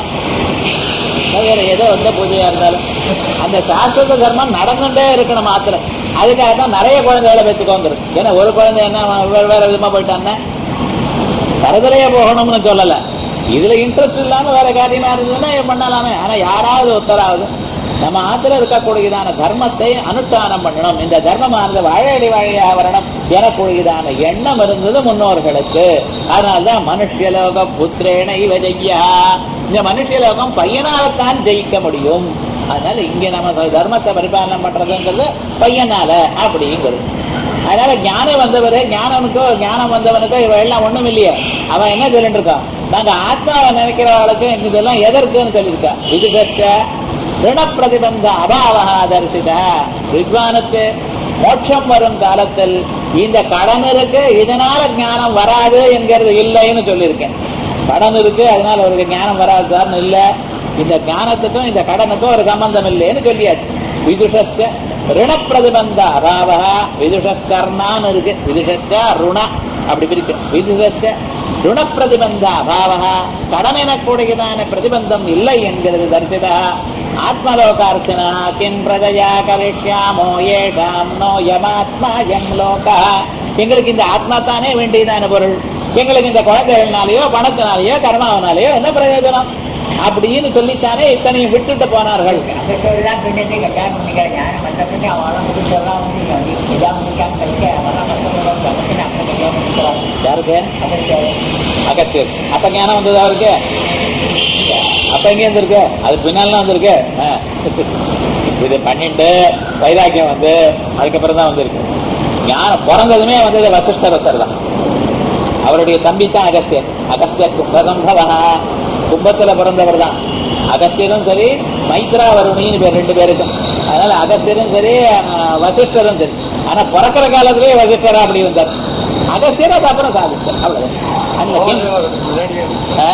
S1: வேற ஏதோ எந்த பூஜையா இருந்தாலும் அந்த சாஸ்வத தர்மம் நடந்துட்டே இருக்கணும் ஆத்துல அதுக்காக தான் நிறைய குழந்தைகளை பெற்றுக்கோங்கிறது ஏன்னா ஒரு குழந்தை என்ன வேற வேற விதமா போயிட்டான்னா தரதரையே போகணும்னு சொல்லல இதுல இன்ட்ரெஸ்ட் இல்லாம வேற காரியமா இருந்ததுன்னா இதை பண்ணலாமே ஆனா யாராவது ஒருத்தராவது நம்ம ஆத்துல இருக்கக்கூடியதான தர்மத்தை அனுஷ்டானம் பண்ணணும் இந்த தர்மமானது வாழையடி வாழையாக வரணும் எனக்கூடியதான எண்ணம் இருந்தது முன்னோர்களுக்கு அதனால்தான் மனுஷலோக புத்திரேன இவ ஜெய்யா இந்த மனுஷலோகம் பையனால்தான் ஜெயிக்க முடியும் அதனால இங்க நம்ம தர்மத்தை பரிபாலனம் பண்றதுங்கிறது பையனால அப்படிங்கிறது அதனால ஞானம் வந்தவரு ஞானனுக்கோ ஞானம் வந்தவனுக்கோ இவ எல்லாம் ஒண்ணும் இல்லையே அவன் என்ன சொல்லிட்டு இருக்கான் நாங்க ஆத்மாவை நினைக்கிறவளுக்கு இதெல்லாம் எதற்குன்னு சொல்லியிருக்கா இது பெற்ற ரிண பிரதிபந்த அபாவா தரிசித வித்வானுக்கு மோட்சம் வரும் காலத்தில் இந்த கடன் இருக்கு இதனால ஞானம் வராது என்கிறது இல்லைன்னு சொல்லியிருக்கேன் கடன் இருக்கு அதனால அவருக்கு ஞானம் வராதுன்னு இல்ல இந்த ஞானத்துக்கும் இந்த கடனுக்கும் ஒரு சம்பந்தம் இல்லைன்னு சொல்லியாச்சு விதுஷஸ்க ரிண பிரதிபந்த அபாவா விதுஷஸ்கர்ணான்னு இருக்கு விதுஷஸ்க ருண அப்படி பிரிக்கு விதுஷஸ்க ருண பிரதிபந்த அபாவா கடன் எனக்கூடியதான பிரதிபந்தம் இல்லை என்கிறது தரிசிதா ஆத்மலோகார்த்தினா கிம் பிரஜயா கரிஷ்யாமோ ஏஷாம் நோ யமாத்மா எம் லோகா எங்களுக்கு இந்த ஆத்மா தானே வேண்டியதான பொருள் எங்களுக்கு இந்த குழந்தைகள்னாலேயோ பணத்தினாலேயோ கர்மாவனாலேயோ என்ன பிரயோஜனம் அப்படின்னு சொல்லித்தானே இத்தனையும் விட்டுட்டு போனார்கள்
S2: எல்லாம் பின்னே கல்யாணம் பண்ணிக்கிற ஞானம் வந்த பின்னே அவெல்லாம் முடிச்சு எல்லாம் முடியும் இதாக முடிக்காம கழிக்க அவெல்லாம் கஷ்டப்படுவாங்க அப்படின்னு அப்படி கல்யாணம் முடிக்கிறாங்க
S1: யாருக்கு
S2: அதற்கு
S1: அகஸ்தியர் அப்ப ஞானம் வந்தது அவருக்கு அப்ப எங்க வந்திருக்கு அது பின்னால வந்திருக்கு ஆ. இது பண்ணிட்டு வைராக்கியம் வந்து அதுக்கப்புறம் தான் வந்திருக்கு ஞானம் பிறந்ததுமே வந்தது வசிஷ்டரத்தர் தான் அவருடைய தம்பி தான் அகஸ்தியர் அகஸ்தியர் கும்பசம்பவா கும்பத்துல பிறந்தவர் தான் அகஸ்தியரும் சரி மைத்ரா வருணின்னு பேர் ரெண்டு பேருக்கும் அதனால அகஸ்தியரும் சரி ஆஹ், வசிஷ்டரும் சரி ஆனா பிறக்கிற காலத்திலேயே வசிஷ்டரா அப்படி வந்தார் அகஸ்தியர் அது அப்புறம் சாதிச்சார் அவ்வளவு அந்த ஆ?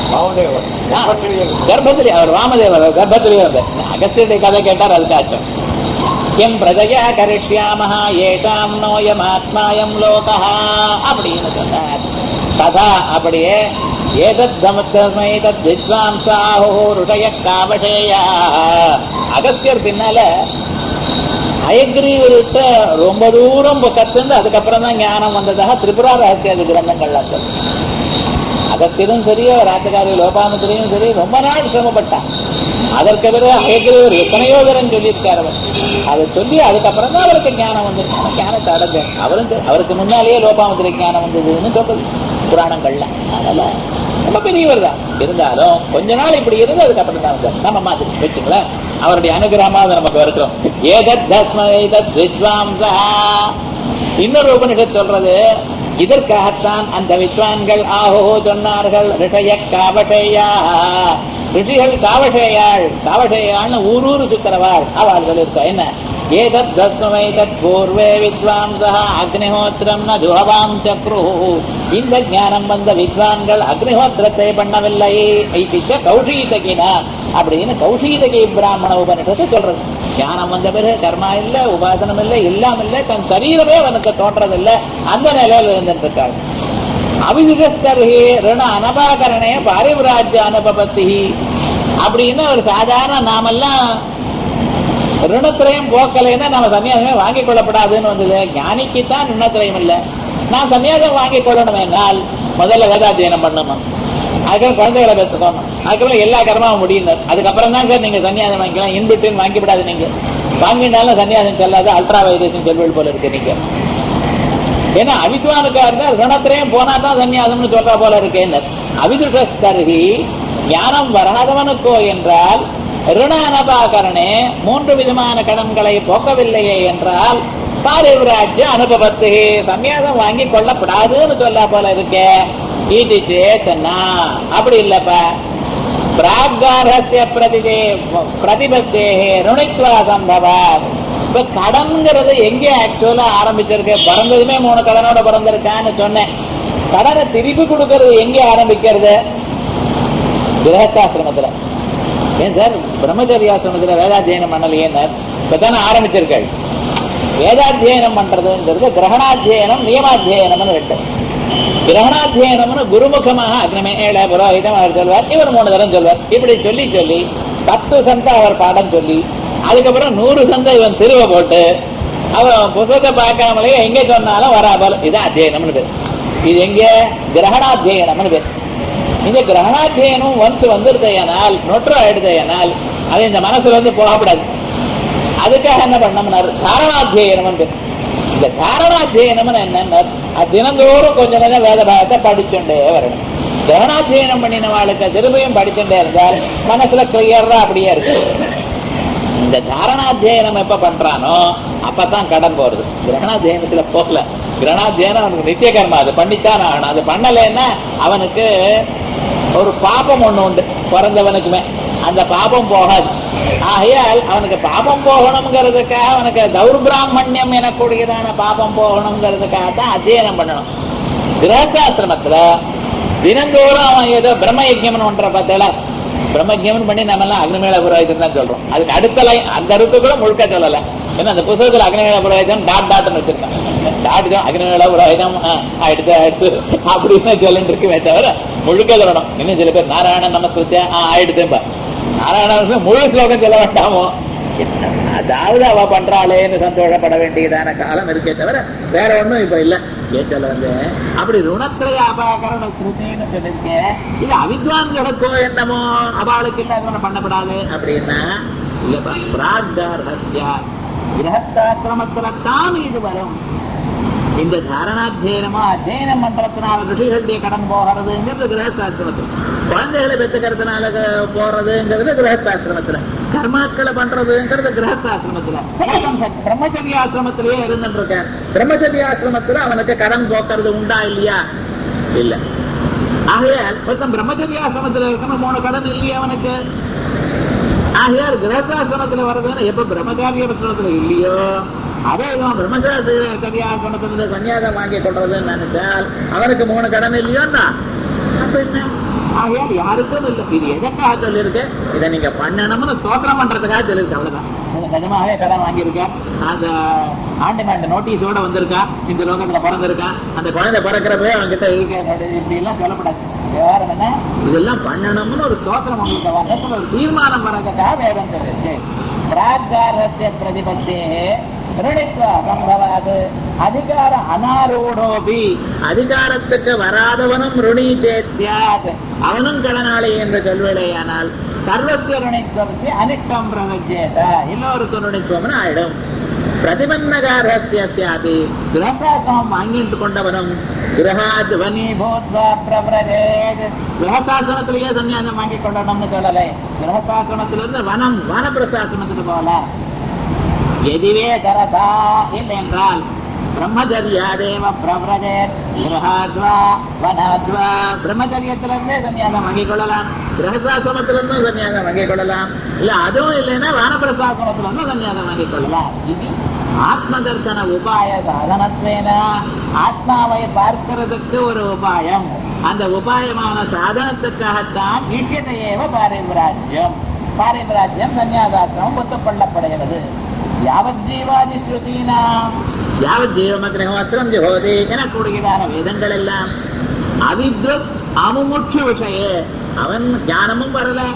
S1: ஆ, கர்ப்பத்திலே அவர் வாமதேவர் அவர் கர்ப்பத்திலேயே வந்தார் அகஸ்தியருடைய கதை கேட்டார் அதுக்காச்சும் எம் பிரஜயா கரிஷ்யாமஹ ஏஷாம் நோயமாத்மாயம் லோகா அப்படின்னு சொன்னார் கதா அப்படியே ஏதத் தமத்தமை தத் வித்வாம்சாஹோ ருடய காவஷேயா அகஸ்தியர் பின்னால அயக்ரீவர்கிட்ட ரொம்ப தூரம் கத்துந்து அதுக்கப்புறம் தான் ஞானம் வந்ததாக திரிபுரா ரகசியாதி கிரந்தங்கள்லாம் சொல்லு அகத்திலும் சரி அவர் ஆட்டுக்காரி லோபாமுத்திரையும் சரி ரொம்ப நாள் சிரமப்பட்டான் அதற்கு பிறகு அயக்கிறவர் எத்தனையோ தரம் சொல்லியிருக்கார் அவர் அதை சொல்லி அதுக்கப்புறம் தான் அவருக்கு ஞானம் வந்திருக்கு ஞானத்தை அடைஞ்சார் அவரும் தெ- அவருக்கு முன்னாலேயே லோபாமுத்திரை ஞானம் வந்ததுன்னு சொல்றது புராணங்கள்ல அதனால ரொம்ப பெரியவர் தான் இருந்தாலும் கொஞ்ச நாள் இப்படி இருந்து அதுக்கப்புறம் தான் வந்தார் நம்ம மாதிரி வச்சுங்களேன் அவருடைய அனுகிரகமாக நமக்கு இருக்கிறோம் ஏதத் தஸ்மை தத் வித்வாம்சா இன்னொரு உபனிஷத் சொல்றது இதற்காகத்தான் அந்த வித்வான்கள் ஆஹோ சொன்னார்கள் ரிஷய காவஷேயா ரிஷிகள் காவஷேயாள் காவஷேயாள்னு ஊரூரு சுத்தரவாள் அவர்கள் இருக்கா என்ன ஏதத் தஸ்மை தத் பூர்வே வித்வாம்சா அக்னிஹோத்திரம் ந ஜுஹவாம் சக்ரு இந்த ஞானம் வந்த வித்வான்கள் அக்னிஹோத்திரத்தை பண்ணவில்லை ஐதிக்க கௌஷீதகினா அப்படின்னு கௌஷீதகி பிராமண உபனிஷத்து சொல்றது ஞானம் வந்த பிறகு கர்மா இல்ல உபாசனம் இல்ல எல்லாம் இல்ல தன் சரீரமே அவனுக்கு தோற்றதில்லை அந்த நிலையில இருந்துட்டு இருக்காரு அவிதிகஸ்தர்ஹி ரிண அனபாகரணே பாரிவிராஜ்ய அனுபபத்தி அப்படின்னு ஒரு சாதாரண நாமெல்லாம் ருணத்திரயம் போக்கலைன்னா நம்ம சன்னியாசமே வாங்கிக் கொள்ளப்படாதுன்னு வந்தது ஞானிக்கு தான் ருணத்திரயம் இல்லை நான் சன்னியாசம் வாங்கிக் கொள்ளணும் என்னால் முதல்ல வேதாத்தியனம் பண்ணணும் அதுக்கப்புறம் குழந்தைகளை பெற்றுக்கணும் அதுக்கப்புறம் எல்லா கர்மாவும் முடியும் அதுக்கப்புறம் தான் சார் நீங்க சன்னியாசம் வாங்கிக்கலாம் இன்பிட்டுன்னு வாங்கிவிடாது நீங்க வாங்கினாலும் சன்னியாசம் செல்லாது அல்ட்ரா வைரேஷன் செல்வல் போல இருக்கு நீங்க ஏன்னா அவித்வானுக்கா இருந்தா ருணத்திரயம் போனா தான் சன்னியாசம்னு சொல்றா போல இருக்கேன் அவிதுஷஸ்தர்ஹி ஞானம் வராதவனுக்கோ என்றால் ருண அனபாகரணே மூன்று விதமான கடன்களை போக்கவில்லையே என்றால் பாரிவிராஜ்ய அனுபவத்து சன்னியாசம் வாங்கி கொள்ளப்படாதுன்னு சொல்ல போல இருக்கே இது சேத்தனா அப்படி இல்லப்பா பிராகாரஸ்ய பிரதிதே பிரதிபத்தே ருணித்வா சம்பவா இப்ப கடன்கிறது எங்க ஆக்சுவலா ஆரம்பிச்சிருக்கு பிறந்ததுமே மூணு கடனோட பிறந்திருக்கான்னு சொன்னேன் கடனை திருப்பி கொடுக்கறது எங்க ஆரம்பிக்கிறது கிரகஸ்தாசிரமத்துல ஏன் சார் பிரம்மச்சரியாசிரமத்துல வேதாத்தியனம் பண்ணலையே இப்பதானே ஆரம்பிச்சிருக்காள் வேதாத்தியனம் பண்றதுங்கிறது கிரகணாத்தியனம் நியமாத்தியனம்னு ரெண்டு கிரகணாத்தியனம்னு குருமுகமாக அக்னிமேல புரோஹிதம் அவர் சொல்வார் இவர் மூணு தரம் சொல்வார் இப்படி சொல்லி சொல்லி பத்து சந்தை அவர் பாடம் சொல்லி அதுக்கப்புறம் நூறு சந்தை இவன் திருவ போட்டு அவன் புத்தகத்தை பார்க்காமலே எங்க சொன்னாலும் வராபல் இதான் அத்தியனம்னு பேர் இது எங்க கிரகணாத்தியனம்னு பேர் இந்த கிரகணாத்தியனம் ஒன்ஸ் வந்துருதையானால் நொற்று ஆயிடுதையானால் அது இந்த மனசுல இருந்து போகப்படாது அதுக்காக என்ன பண்ணோம்னாரு காரணாத்தியனம் பேர் இந்த காரணாத்தியனம் என்னன்னா அது தினந்தோறும் கொஞ்ச நேரம் வேத பாகத்தை படிச்சுட்டே வரணும் கிரகணாத்தியனம் பண்ணின வாழ்க்கை திரும்பியும் படிச்சுட்டே இருந்தால் மனசுல கிளியரா அப்படியே இருக்கு இந்த தாரணாத்தியனம் எப்ப பண்றானோ அப்பதான் கடன் போறது கிரகணாத்தியனத்துல போகல கிரகணாத்தியனம் அவனுக்கு நித்திய கர்மா அது பண்ணித்தான் ஆகணும் அது பண்ணலைன்னா அவனுக்கு ஒரு பாப்பம் ஒண்ணு உண்டு பிறந்தவனுக்குமே அந்த பாபம் போகாது ஆகையால் அவனுக்கு பாபம் போகணுங்கிறதுக்காக அவனுக்கு தௌர்பிராமணியம் எனக்கூடியதான பாபம் போகணுங்கிறதுக்காக தான் அத்தியனம் பண்ணணும் கிரகஸ்தாசிரமத்துல தினந்தோறும் அவன் ஏதோ பிரம்ம யஜ்யம் பண்ற பார்த்தல பிரம்மஜ்யம் பண்ணி நம்ம எல்லாம் அக்னிமேல புரோகிதம் தான் சொல்றோம் அதுக்கு அடுத்த லைன் அந்த அறுப்பு கூட முழுக்க சொல்லல ஏன்னா அந்த புத்தகத்துல அக்னிமேல புரோகிதம் டாட் டாட்னு வச்சிருக்கான் டாட் தான் அக்னிமேல புரோகிதம் அடுத்து அடுத்து அப்படின்னு சொல்லிட்டு இருக்குமே தவிர முழுக்க சொல்லணும் இன்னும் சில பேர் நாராயணன் நமஸ்கிருத்தியா ஆயிடுதும்பா நாராயணன் முழு ஸ்லோகம் சொல்ல வேண்டாமோ அதாவது அவ பண்றாளேன்னு சந்தோஷப்பட வேண்டியதான காலம் இருக்கே தவிர வேற ஒண்ணும் இப்ப இல்ல ஏற்றல வந்து அப்படி ருணத்திரைய அபாகரண ஸ்ருதின்னு சொல்லிருக்கேன் இது அவித்வான்களுக்கோ என்னமோ அவளுக்கு இல்ல அதெல்லாம் பண்ணப்படாது அப்படின்னா இல்லப்பா பிராக்தார் ஹஸ்யா கிரகஸ்தாசிரமத்துல தான் இது வரும் இந்த தாரணாத்தியனமா அத்தியனம் பண்றதுனால ரிஷிகளுடைய கடன் போகிறதுங்கிறது கிரகஸ்தாசிரமத்தில் குழந்தைகளை பெற்றுக்கிறதுனால போறதுங்கிறது கிரகஸ்தாசிரமத்துல கர்மாக்களை பண்றதுங்கிறது கிரகஸ்தாசிரமத்துல பிரம்மச்சரியாசிரமத்திலேயே இருந்துட்டு இருக்கேன் பிரம்மச்சரியாசிரமத்துல அவனுக்கு கடன் போக்குறது உண்டா இல்லையா இல்ல ஆகையால் ஒருத்தன் பிரம்மச்சரியாசிரமத்துல இருக்கணும் மூணு கடன் இல்லையா அவனுக்கு ஆகையால் கிரகஸ்தாசிரமத்துல வர்றதுன்னு எப்ப பிரம்மச்சாரியாசிரமத்துல இல்லையோ அதே இவன் பிரம்மச்சாரியாசிரமத்துல சன்னியாசம் வாங்கி கொள்றதுன்னு நினைச்சால் அவனுக்கு மூணு கடன் இல்லையோன்னா அப்ப என்ன ஆகையால் யாருக்கும் இல்லை இது எதற்காக சொல்லியிருக்கு இதை நீங்க பண்ணணும்னு ஸ்தோத்திரம் பண்றதுக்காக சொல்லியிருக்கு அவ்வளவுதான் நிஜமாவே கடன் வாங்கியிருக்கேன் அந்த ஆண்டு நோட்டீஸோட வந்திருக்கா இந்த லோகத்துல பிறந்திருக்கான் அந்த குழந்தை பிறக்கிறப்பவே அவன்கிட்ட இருக்க இப்படி எல்லாம் சொல்லப்படாது விவகாரம் என்ன இதெல்லாம் பண்ணணும்னு ஒரு ஸ்தோத்திரம் உங்களுக்கு வரத்துல ஒரு தீர்மானம் வர்றதுக்காக வேதம் சொல்லிருக்கு பிராகாரத்திய பிரதிபத்தே சம்பவாது அதிகார அனாரூடோபி அதிகாரத்துக்கு வராதவனும் ருணி சேத்தியாத் அவனும் கடனாளி என்று சொல்வேடையானால் சர்வசிய ருணித்துவத்தை அனிஷ்டம் பிரகஜேத எல்லோருக்கும் ருணித்துவம்னு ஆயிடும் பிரதிபன்னகாரஸ்யாதி கிரகசாசனம் வாங்கிட்டு கொண்டவனும் கிரகாத் வனி பூத்வா பிரபரஜேத் கிரகசாசனத்திலேயே சன்னியாசம் வாங்கி கொண்டணும்னு சொல்லலை கிரகசாசனத்திலிருந்து வனம் வனப்பிரசாசனத்துக்கு போல எதிவே தரதா இல்லை என்றால் பிரம்மச்சரியாதேவ பிரபரஜேத் கிரகாத்வா வனாத்வா பிரம்மச்சரியத்திலிருந்தே சன்னியாசம் வாங்கிக் கொள்ளலாம் கிரகசாசனத்திலிருந்தும் சன்னியாசம் வாங்கிக் கொள்ளலாம் இல்ல அதுவும் இல்லைன்னா வானப்பிரசாசனத்திலிருந்தும் சன்னியாசம் வாங்கிக் கொள்ளலாம் இது ஆத்ம தர்சன உபாய சாதனத்தேன ஆத்மாவை பார்க்கிறதுக்கு ஒரு உபாயம் அந்த உபாயமான சாதனத்துக்காகத்தான் ஈட்டியதையேவ பாரிபிராஜ்யம் பாரிபிராஜ்யம் சன்னியாசாசிரமம் ஒத்துக்கொள்ளப்படுகிறது யாவத் ஜீவாதி ஸ்ருதீனாம் யாவத் ஜீவமக்னிஹோத்திரம் ஜோதி எனக்கூடியதான வேதங்கள் எல்லாம் அவித்வத் அமுமுட்சு விஷய அவன் ஞானமும் வரல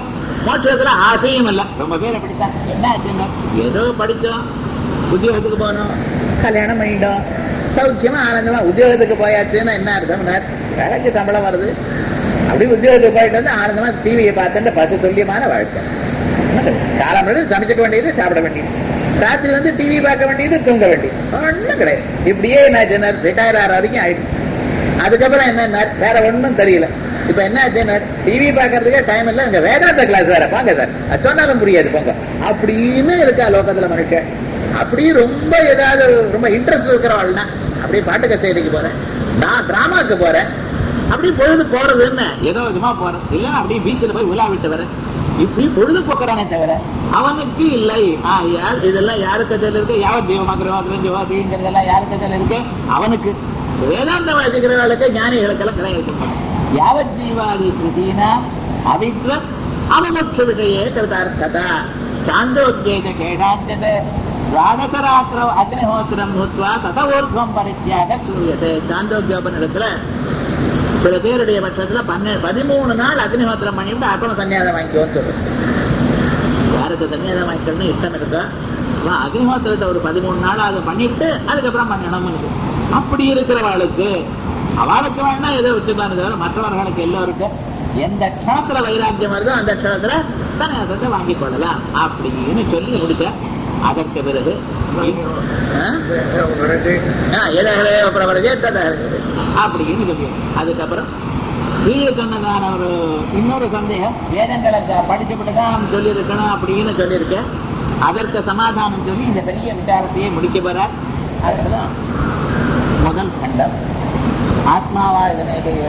S1: மோட்சத்துல ஆசையும் இல்லை ரொம்ப பேர் அப்படித்தான் என்ன ஆச்சுன்னா ஏதோ படிச்சோம் உத்தியோகத்துக்கு போனோம் கல்யாணம் பண்ணிட்டோம் சௌக்கியமா ஆனந்தமா உத்தியோகத்துக்கு போயாச்சுன்னா என்ன அர்த்தம் வேலைக்கு சம்பளம் வருது அப்படி உத்தியோகத்துக்கு போயிட்டு வந்து ஆனந்தமா டிவியை பார்த்துட்டு பசு துல்லியமான வாழ்க்கை காலம் சமைச்சுக்க வேண்டியது சாப்பிட வேண்டியது ராத்திரி வந்து டிவி பார்க்க வேண்டியது தூங்க வேண்டியது ஒண்ணும் கிடையாது இப்படியே நான் ரிட்டையர் ஆகிற வரைக்கும் ஆயிடுச்சு அதுக்கப்புறம் என்ன வேற ஒண்ணும் தெரியல இப்ப என்ன ஆச்சுன்னா டிவி பாக்குறதுக்கே டைம் இல்ல இங்க வேதாந்த கிளாஸ் வேற பாங்க சார் அது சொன்னாலும் புரியாது போங்க அப்படின்னு இருக்கா லோகத்துல மனுஷன் அப்படி ரொம்ப ஏதாவது ரொம்ப இன்ட்ரெஸ்ட் இருக்கிறவாள்னா அப்படியே பாட்டு கச்சேரிக்கு போறேன் நான் டிராமாக்கு போறேன் அப்படி பொழுது போறது என்ன ஏதோ விதமா போறேன் இல்ல அப்படியே பீச்சில் போய் விழா விட்டு வரேன் இப்படி பொழுது போக்குறானே தவிர அவனுக்கு இல்லை ஆகையால் இதெல்லாம் யாருக்கு அதில் இருக்கு யாவ தெய்வமாக்குறோம் ஜோதிங்கிறதெல்லாம் யாருக்கு அதில் இருக்கு அவனுக்கு வேதாந்தம் வாசிக்கிறவர்களுக்கு ஞானிகளுக்கெல்லாம் கிடையாது யாவத் ஜீவாதி ஸ்ருதீனா அவித்வத் அவமுட்ச விஷயே கிருதார்த்ததா சாந்தோத்யேத கேடாஞ்சத துவாதசராத்திர அக்னிஹோத்திரம் நூத்வா தத ஊர்வம் பரித்தியாக சூரியத்தை சாந்தோக்கியோபனிடத்துல சில பேருடைய பட்சத்துல பன்ன பதிமூணு நாள் அக்னிஹோத்திரம் பண்ணிவிட்டு அப்புறம் சன்னியாசம் வாங்கிக்கோன்னு சொல்றது யாருக்கு சன்னியாசம் வாங்கிக்கணும்னு இஷ்டம் இருக்கோ அவன் அக்னிஹோத்திரத்தை ஒரு பதிமூணு நாள் அதை பண்ணிட்டு அதுக்கப்புறம் பண்ணணும்னு இருக்கு அப்படி இருக்கிறவளுக்கு அவளுக்கு வேணா எதை வச்சுதான் தவிர மற்றவர்களுக்கு எல்லோருக்கும் எந்த க்ஷணத்துல வைராக்கியம் வருதோ அந்த க்ஷணத்துல சன்னியாசத்தை வாங்கிக் கொள்ளலாம் அப்படின்னு சொல்லி முடிச்ச அதற்கு பிறகு ஆ? ஆ, எதகலே பிரபலஜே ததகலே. அப்படின்னு சொல்லி அதுக்கப்புறம் கீழே சொன்னதான ஒரு இன்னொரு சந்தேகம் வேதங்களை க- படிச்சுவிட்டு தான் சொல்லியிருக்கணும் அப்படின்னு சொல்லியிருக்கேன் அதற்கு சமாதானம் சொல்லி இந்த பெரிய விசாரத்தையே முடிக்க போறார் அதுதான் முதல் கண்டம் ஆத்மாவா இதனை